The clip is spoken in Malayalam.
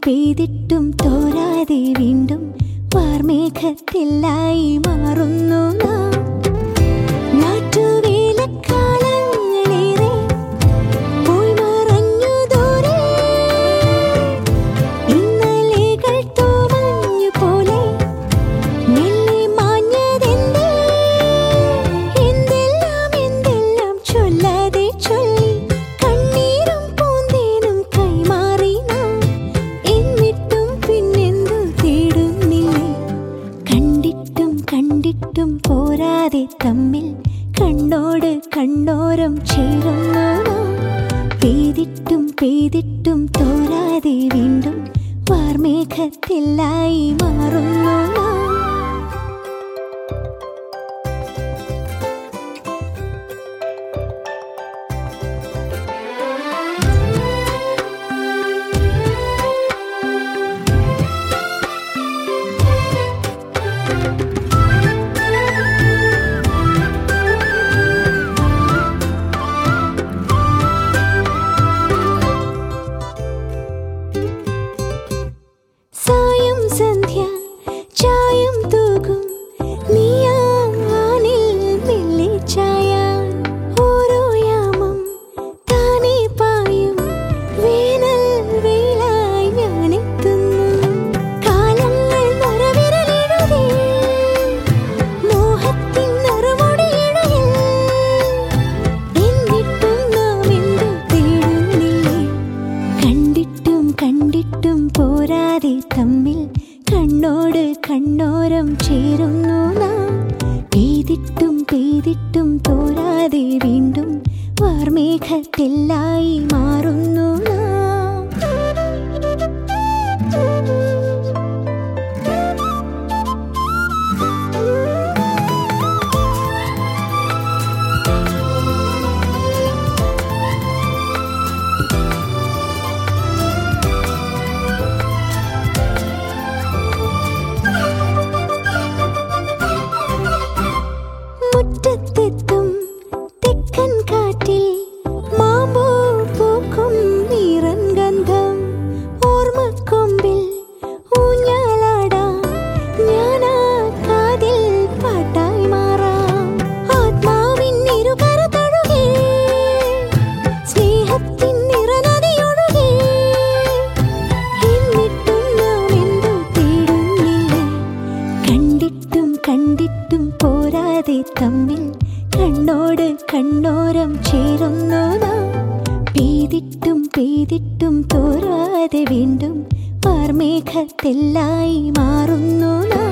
പെയ്തിട്ടും തോരാതെ വീണ്ടും വാർമേഘത്തിലായി മാറുന്നു നാം നാട്ടുവേലക്കാലങ്ങളേറെ പോയി മറഞ്ഞു ദൂരെ ഇന്നലെകൾ തോമഞ്ഞു പോലെ മെല്ലെ മാഞ്ഞതെന്തേ എന്തെല്ലാം എന്തെല്ലാം ചൊല്ലാതെ ചൊല്ലി കണ്ണീരും പൂന്തേനും കൈമാറി നാം എന്നിട്ടും പിന്നെന്തു തേടുന്നില്ലേ കണ്ടിട്ടും കണ്ടിട്ടും പോരാതെ തമ്മിൽ കണ്ണോട് കണ്ണോരം ചേരുന്നു നാം. പെയ്തിട്ടും പെയ്തിട്ടും തോരാതെ വീണ്ടും വാർമേഘത്തിലായി മാറുന്നു നാം. സായം സന്ധ്യ ചായം തൂകും നീയാനിൽ മെല്ലെ ചായ ഓരോ യാമം താനേ പായും വേനൽ വെയിലായി ഞാനെത്തുന്നു കാലങ്ങൾ നരവിരലെഴുതി മോഹത്തിൻ നറുമുടിയിഴയിൽ എന്നിട്ടും നാം എന്തു തേടുന്നില്ലേ കണ്ടിട്ടും കണ്ടിട്ടും പോരാതെ തമ്മിൽ കണ്ണോട് കണ്ണോരം ചേരുന്നു നാം പെയ്തിട്ടും പെയ്തിട്ടും തോരാതെ വീണ്ടും വാർമേഘത്തിലായി മാറുന്നു നാം മുറ്റത്തെത്തും തെക്കൻ കാറ്റിൽ മാമ്പൂ പൂക്കും നീറൻ ഗന്ധം ഓർമ്മക്കൊമ്പിൽ ഊഞ്ഞാലാടാം ഞാനാ കാതിൽ പാട്ടായി മാറാം ആത്മാവിൻ ഇരുകര തഴുകി സ്നേഹത്തിൻ നിറനദിയൊഴുകി എന്നിട്ടും നാം എന്തു തേടുന്നില്ലേ കണ്ടിട്ടും കണ്ടിട്ടും പോരാതെ തമ്മിൽ കണ്ണോട് കണ്ണോരം ചേരുന്നു നാം പെയ്തിട്ടും പെയ്തിട്ടും തോരാതെ വീണ്ടും വാർമേഘത്തിലായി മാറുന്നു നാം